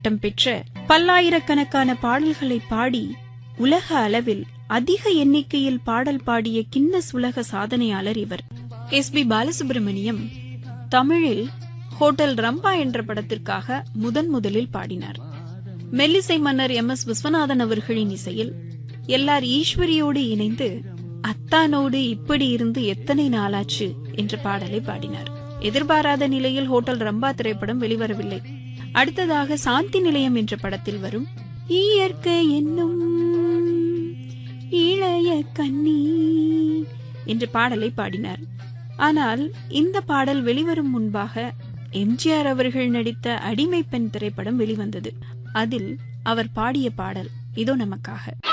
பட்டம் பெற்ற பல்லாயிரக்கணக்கான பாடல்களை பாடி உலக அளவில் அதிக எண்ணிக்கையில் பாடல் பாடிய கின்னஸ் உலக சாதனையாளர் இவர் எஸ் பி பாலசுப்ரமணியம் தமிழில் ஹோட்டல் ரம்பா என்ற படத்திற்காக முதன் முதலில் பாடினார் மெல்லிசை மன்னர் எம் எஸ் விஸ்வநாதன் அவர்களின் இசையில் எல்லார் ஈஸ்வரியோடு இணைந்து அத்தானோடு இப்படி இருந்து எத்தனை நாளாச்சு என்ற பாடலை பாடினார் எதிர்பாராத நிலையில் ஹோட்டல் ரம்பா திரைப்படம் வெளிவரவில்லை அடுத்ததாக சாந்தி நிலையம் என்ற படத்தில் வரும் இயற்கை என்னும் இளைய கண்ணி என்ற பாடலை பாடினார் ஆனால் இந்த பாடல் வெளிவரும் முன்பாக எம்ஜிஆர் அவர்கள் நடித்த அடிமை பெண் திரைப்படம் வெளிவந்தது அதில் அவர் பாடிய பாடல் இதோ நமக்காக